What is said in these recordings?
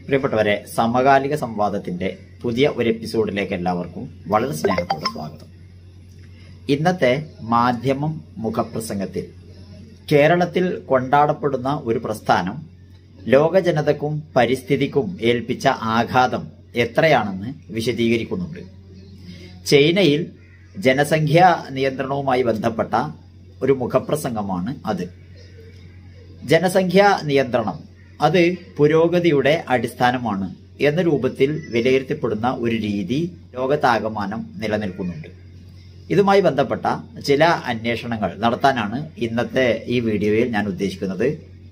പ്രിയപ്പെട്ടവരെ സമകാലിക സംവാദത്തിന്റെ പുതിയ ഒരു എപ്പിസോഡിലേക്ക് എല്ലാവർക്കും വളരെ സ്നേഹത്തോടെ സ്വാഗതം ഇന്നത്തെ മാധ്യമം മുഖപ്രസംഗത്തിൽ കേരളത്തിൽ കൊണ്ടാടപ്പെടുന്ന ഒരു പ്രസ്ഥാനം ലോക ജനതക്കും പരിസ്ഥിതിക്കും ഏൽപ്പിച്ച ആഘാതം എത്രയാണെന്ന് വിശദീകരിക്കുന്നുണ്ട് ചൈനയിൽ ജനസംഖ്യാ നിയന്ത്രണവുമായി ബന്ധപ്പെട്ട ഒരു മുഖപ്രസംഗമാണ് അത് ജനസംഖ്യാ നിയന്ത്രണം അത് പുരോഗതിയുടെ അടിസ്ഥാനമാണ് എന്ന രൂപത്തിൽ വിലയിരുത്തപ്പെടുന്ന ഒരു രീതി ലോകത്താകമാനം നിലനിൽക്കുന്നുണ്ട് ഇതുമായി ബന്ധപ്പെട്ട ചില അന്വേഷണങ്ങൾ നടത്താനാണ് ഇന്നത്തെ ഈ വീഡിയോയിൽ ഞാൻ ഉദ്ദേശിക്കുന്നത്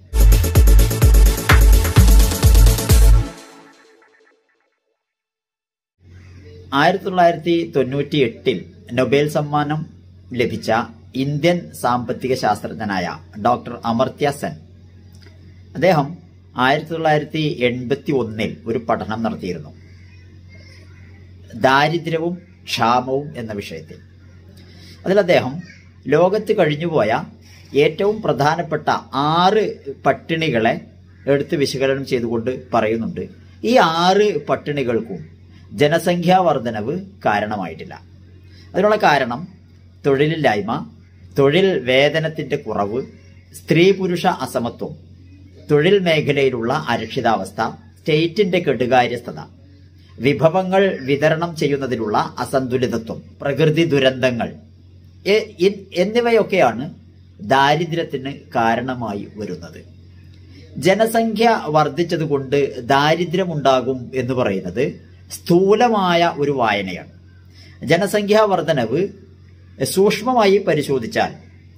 ആയിരത്തി തൊള്ളായിരത്തി തൊണ്ണൂറ്റി എട്ടിൽ നൊബേൽ സമ്മാനം ലഭിച്ച ഇന്ത്യൻ സാമ്പത്തിക ശാസ്ത്രജ്ഞനായ ഡോക്ടർ അമർത്യ സെൻ അദ്ദേഹം ആയിരത്തി തൊള്ളായിരത്തി എൺപത്തി ഒന്നിൽ ഒരു പഠനം നടത്തിയിരുന്നു ദാരിദ്ര്യവും ക്ഷാമവും എന്ന വിഷയത്തിൽ അതിൽ അദ്ദേഹം ലോകത്ത് കഴിഞ്ഞുപോയ ഏറ്റവും പ്രധാനപ്പെട്ട ആറ് പട്ടിണികളെ എടുത്ത് വിശകലനം ചെയ്തുകൊണ്ട് പറയുന്നുണ്ട് ഈ ആറ് പട്ടിണികൾക്കും ജനസംഖ്യാ വർധനവ് കാരണമായിട്ടില്ല അതിനുള്ള കാരണം തൊഴിലില്ലായ്മ തൊഴിൽ വേതനത്തിന്റെ കുറവ് സ്ത്രീ പുരുഷ അസമത്വം തൊഴിൽ മേഖലയിലുള്ള അരക്ഷിതാവസ്ഥ സ്റ്റേറ്റിന്റെ കെടുകാര്യസ്ഥത വിഭവങ്ങൾ വിതരണം ചെയ്യുന്നതിലുള്ള അസന്തുലിതത്വം പ്രകൃതി ദുരന്തങ്ങൾ എ- ഇ- എന്നിവയൊക്കെയാണ് ദാരിദ്ര്യത്തിന് കാരണമായി വരുന്നത് ജനസംഖ്യ വർദ്ധിച്ചതുകൊണ്ട് ദാരിദ്ര്യമുണ്ടാകും എന്ന് പറയുന്നത് സ്ഥൂലമായ ഒരു വായനയാണ് ജനസംഖ്യാ വർധനവ് സൂക്ഷ്മമായി പരിശോധിച്ചാൽ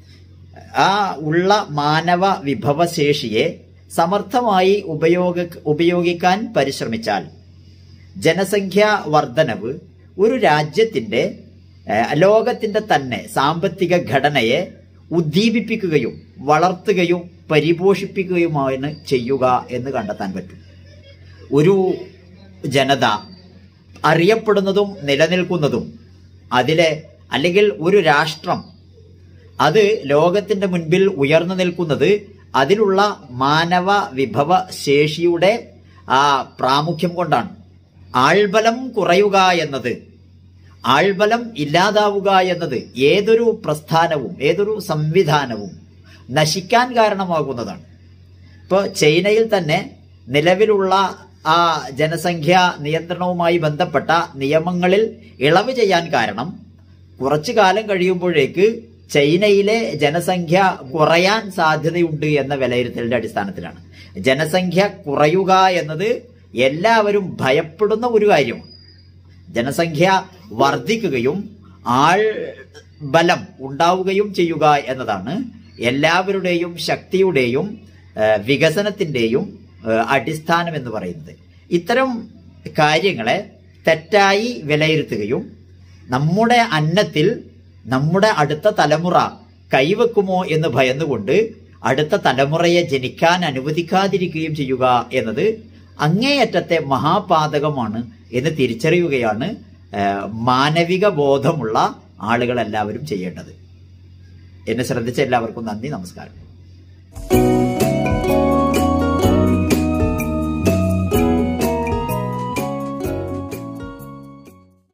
ആ ഉള്ള മാനവ വിഭവശേഷിയെ സമർത്ഥമായി ഉപയോഗ ഉപയോഗിക്കാൻ പരിശ്രമിച്ചാൽ ജനസംഖ്യാ വർധനവ് ഒരു രാജ്യത്തിന്റെ ഏഹ്, ലോകത്തിന്റെ തന്നെ സാമ്പത്തിക ഘടനയെ ഉദ്ദീപിപ്പിക്കുകയും വളർത്തുകയും പരിപോഷിപ്പിക്കുകയുമാണ് ചെയ്യുക എന്ന് കണ്ടെത്താൻ പറ്റും ഒരു ജനത അറിയപ്പെടുന്നതും നിലനിൽക്കുന്നതും അതിലെ അല്ലെങ്കിൽ ഒരു രാഷ്ട്രം അത് ലോകത്തിന്റെ മുൻപിൽ ഉയർന്നു നിൽക്കുന്നത് അതിലുള്ള മാനവ വിഭവ ശേഷിയുടെ ആ പ്രാമുഖ്യം കൊണ്ടാണ് ആൾബലം കുറയുക എന്നത് ആൾബലം ഇല്ലാതാവുക എന്നത് ഏതൊരു പ്രസ്ഥാനവും ഏതൊരു സംവിധാനവും നശിക്കാൻ കാരണമാകുന്നതാണ് ഇപ്പോൾ ചൈനയിൽ തന്നെ നിലവിലുള്ള ആ ജനസംഖ്യ നിയന്ത്രണവുമായി ബന്ധപ്പെട്ട നിയമങ്ങളിൽ ഇളവ് ചെയ്യാൻ കാരണം കുറച്ചു കാലം കഴിയുമ്പോഴേക്ക് ചൈനയിലെ ജനസംഖ്യ കുറയാൻ സാധ്യതയുണ്ട് എന്ന വിലയിരുത്തലിന്റെ അടിസ്ഥാനത്തിലാണ് ജനസംഖ്യ കുറയുക എന്നത് എല്ലാവരും ഭയപ്പെടുന്ന ഒരു കാര്യമാണ് ജനസംഖ്യ വർദ്ധിക്കുകയും ആൾ ബലം ഉണ്ടാവുകയും ചെയ്യുക എന്നതാണ് എല്ലാവരുടെയും ശക്തിയുടെയും ഏഹ്, വികസനത്തിന്റെയും ഏഹ്, അടിസ്ഥാനം എന്ന് പറയുന്നത് ഇത്തരം കാര്യങ്ങളെ തെറ്റായി വിലയിരുത്തുകയും നമ്മുടെ അന്നത്തിൽ നമ്മുടെ അടുത്ത തലമുറ കൈവെക്കുമോ എന്ന് ഭയന്നുകൊണ്ട് അടുത്ത തലമുറയെ ജനിക്കാൻ അനുവദിക്കാതിരിക്കുകയും ചെയ്യുക എന്നത് അങ്ങേയറ്റത്തെ മഹാപാതകമാണ് എന്ന് തിരിച്ചറിയുകയാണ് ഏഹ്, മാനവിക ബോധമുള്ള ആളുകൾ എല്ലാവരും ചെയ്യേണ്ടത് എന്നെ ശ്രദ്ധിച്ച എല്ലാവർക്കും നന്ദി നമസ്കാരം